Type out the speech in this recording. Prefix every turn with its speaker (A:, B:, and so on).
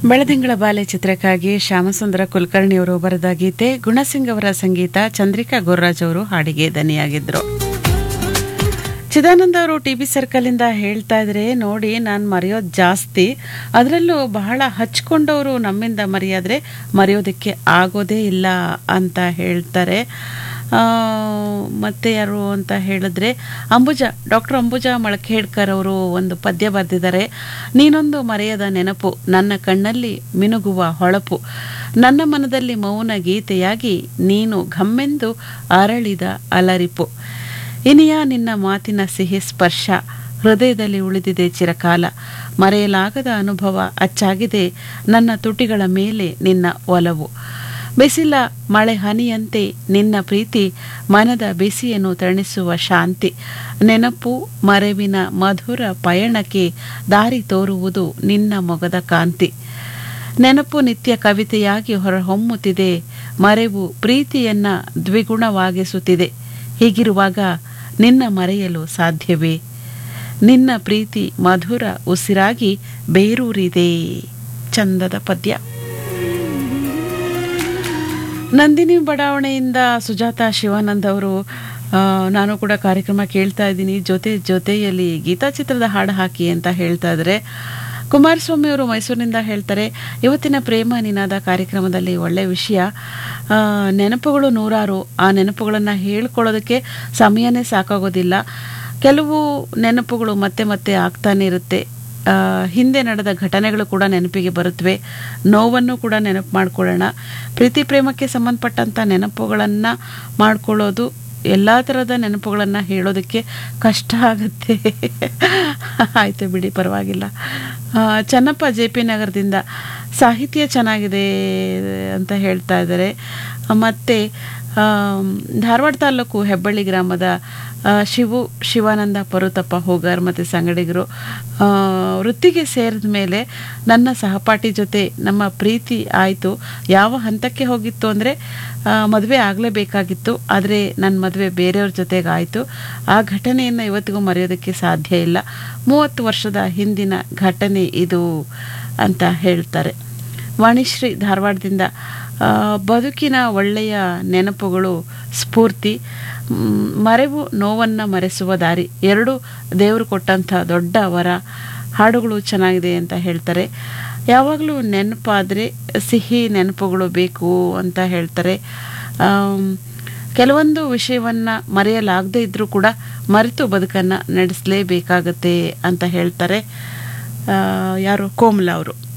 A: ಬೆಳದಿಂಗಳ ಬಾಲೆ ಚಿತ್ರಕ್ಕಾಗಿ ಶ್ಯಾಮಸುಂದರ ಕುಲಕರ್ಣಿಯವರು ಬರೆದ ಗೀತೆ ಗುಣಸಿಂಗ್ ಅವರ ಸಂಗೀತ ಚಂದ್ರಿಕಾ ಗುರ್ರಾಜ್ ಅವರು ಹಾಡಿಗೆ ದನಿಯಾಗಿದ್ರು ಚಿದಾನಂದ ಅವರು ಟಿ ಬಿ ಸರ್ಕಲಿಂದ ಹೇಳ್ತಾ ಇದ್ರೆ ನೋಡಿ ನಾನು ಮರೆಯೋದು ಜಾಸ್ತಿ ಅದರಲ್ಲೂ ಬಹಳ ಹಚ್ಕೊಂಡವರು ನಮ್ಮಿಂದ ಮರೆಯಾದ್ರೆ ಮರೆಯೋದಕ್ಕೆ ಆಗೋದೇ ಇಲ್ಲ ಅಂತ ಹೇಳ್ತಾರೆ ಆ, ಮತ್ತೆ ಯಾರು ಅಂತ ಹೇಳಿದ್ರೆ ಅಂಬುಜಾ ಡಾಕ್ಟರ್ ಅಂಬುಜಾ ಮಳಖೇಡ್ಕರ್ ಅವರು ಒಂದು ಪದ್ಯ ಬರೆದಿದ್ದಾರೆ ನೀನೊಂದು ಮರೆಯದ ನೆನಪು ನನ್ನ ಕಣ್ಣಲ್ಲಿ ಮಿನುಗುವ ಹೊಳಪು ನನ್ನ ಮನದಲ್ಲಿ ಮೌನ ಗೀತೆಯಾಗಿ ನೀನು ಘಮ್ಮೆಂದು ಅರಳಿದ ಅಲರಿಪು ಇನಿಯ ನಿನ್ನ ಮಾತಿನ ಸಿಹಿ ಸ್ಪರ್ಶ ಹೃದಯದಲ್ಲಿ ಉಳಿದಿದೆ ಚಿರಕಾಲ ಮರೆಯಲಾಗದ ಅನುಭವ ಅಚ್ಚಾಗಿದೆ ನನ್ನ ತುಟಿಗಳ ಮೇಲೆ ನಿನ್ನ ಒಲವು ಬಿಸಿಲ ಮಳೆ ಹನಿಯಂತೆ ನಿನ್ನ ಪ್ರೀತಿ ಮನದ ಬಿಸಿಯನ್ನು ತಣಿಸುವ ಶಾಂತಿ ನೆನಪು ಮರೆವಿನ ಮಧುರ ಪಯಣಕ್ಕೆ ದಾರಿ ತೋರುವುದು ನಿನ್ನ ಮೊಗದ ಕಾಂತಿ ನೆನಪು ನಿತ್ಯ ಕವಿತೆಯಾಗಿ ಹೊರಹೊಮ್ಮುತ್ತಿದೆ ಮರೆವು ಪ್ರೀತಿಯನ್ನ ದ್ವಿಗುಣವಾಗಿಸುತ್ತಿದೆ ಹೀಗಿರುವಾಗ ನಿನ್ನ ಮರೆಯಲು ಸಾಧ್ಯವೇ ನಿನ್ನ ಪ್ರೀತಿ ಮಧುರ ಉಸಿರಾಗಿ ಬೇರೂರಿದೆ ಚಂದದ ಪದ್ಯ ನಂದಿನಿ ಬಡಾವಣೆಯಿಂದ ಸುಜಾತ ಶಿವಾನಂದ್ ಅವರು ಆ, ನಾನು ಕೂಡ ಕಾರ್ಯಕ್ರಮ ಕೇಳ್ತಾ ಇದ್ದೀನಿ ಜೊತೆ ಜೊತೆಯಲ್ಲಿ ಗೀತಾ ಚಿತ್ರದ ಹಾಡು ಹಾಕಿ ಅಂತ ಹೇಳ್ತಾ ಇದ್ದಾರೆ ಕುಮಾರಸ್ವಾಮಿ ಅವರು ಮೈಸೂರಿನಿಂದ ಹೇಳ್ತಾರೆ ಇವತ್ತಿನ ಪ್ರೇಮ ನಿನಾದ ಕಾರ್ಯಕ್ರಮದಲ್ಲಿ ಒಳ್ಳೆ ವಿಷಯ ಆ, ನೆನಪುಗಳು ನೂರಾರು ಆ ನೆನಪುಗಳನ್ನು ಹೇಳ್ಕೊಳ್ಳೋದಕ್ಕೆ ಸಮಯನೇ ಸಾಕಾಗೋದಿಲ್ಲ ಕೆಲವು ನೆನಪುಗಳು ಮತ್ತೆ ಮತ್ತೆ ಆಗ್ತಾನೆ ಇರುತ್ತೆ ಆ, ಹಿಂದೆ ನಡೆದ ಘಟನೆಗಳು ಕೂಡ ನೆನಪಿಗೆ ಬರುತ್ತವೆ ನೋವನ್ನು ಕೂಡ ನೆನಪು ಮಾಡ್ಕೊಳ್ಳೋಣ ಪ್ರೀತಿ ಪ್ರೇಮಕ್ಕೆ ಸಂಬಂಧಪಟ್ಟಂಥ ನೆನಪುಗಳನ್ನು ಮಾಡ್ಕೊಳ್ಳೋದು ಎಲ್ಲ ಥರದ ನೆನಪುಗಳನ್ನು ಹೇಳೋದಕ್ಕೆ ಕಷ್ಟ ಆಗುತ್ತೆ ಆಯಿತು ಬಿಡಿ ಪರವಾಗಿಲ್ಲ ಆ, ಚನ್ನಪ್ಪ ಜೆ ಪಿ ನಗರದಿಂದ ಸಾಹಿತ್ಯ ಚೆನ್ನಾಗಿದೆ ಅಂತ ಹೇಳ್ತಾ ಇದ್ದಾರೆ ಮತ್ತು ಧಾರವಾಡ ತಾಲೂಕು ಹೆಬ್ಬಳ್ಳಿ ಗ್ರಾಮದ ಆ, ಶಿವು ಶಿವಾನಂದ ಪರುತಪ್ಪ ಹೋಗಾರ್ ಮತ್ತು ಸಂಗಡಿಗರು ಆ, ವೃತ್ತಿಗೆ ಸೇರಿದ ಮೇಲೆ ನನ್ನ ಸಹಪಾಠಿ ಜೊತೆ ನಮ್ಮ ಪ್ರೀತಿ ಆಯಿತು ಯಾವ ಹಂತಕ್ಕೆ ಹೋಗಿತ್ತು ಅಂದರೆ ಮದುವೆ ಆಗಲೇಬೇಕಾಗಿತ್ತು ಆದರೆ ನನ್ನ ಮದುವೆ ಬೇರೆಯವ್ರ ಜೊತೆಗೆ ಆಯಿತು ಆ ಘಟನೆಯನ್ನು ಇವತ್ತಿಗೂ ಮರೆಯೋದಕ್ಕೆ ಸಾಧ್ಯ ಇಲ್ಲ ಮೂವತ್ತು ವರ್ಷದ ಹಿಂದಿನ ಘಟನೆ ಇದು ಅಂತ ಹೇಳ್ತಾರೆ ವಾಣಿಶ್ರೀ ಧಾರವಾಡದಿಂದ ಆ, ಬದುಕಿನ ಒಳ್ಳೆಯ ನೆನಪುಗಳು ಸ್ಫೂರ್ತಿ ಮ್, ಮರೆವು ನೋವನ್ನು ಮರೆಸುವ ದಾರಿ ಎರಡು ದೇವರು ಕೊಟ್ಟಂಥ ದೊಡ್ಡ ವರ ಹಾಡುಗಳು ಚೆನ್ನಾಗಿದೆ ಅಂತ ಹೇಳ್ತಾರೆ ಯಾವಾಗಲೂ ನೆನಪಾದರೆ ಸಿಹಿ ನೆನಪುಗಳು ಬೇಕು ಅಂತ ಹೇಳ್ತಾರೆ ಆಮ್, ಕೆಲವೊಂದು ವಿಷಯವನ್ನು ಮರೆಯಲಾಗದೇ ಇದ್ದರೂ ಕೂಡ ಮರೆತು ಬದುಕನ್ನು ನಡೆಸಲೇಬೇಕಾಗತ್ತೆ ಅಂತ ಹೇಳ್ತಾರೆ ಆ, ಯಾರು ಕೋಮಲ ಅವರು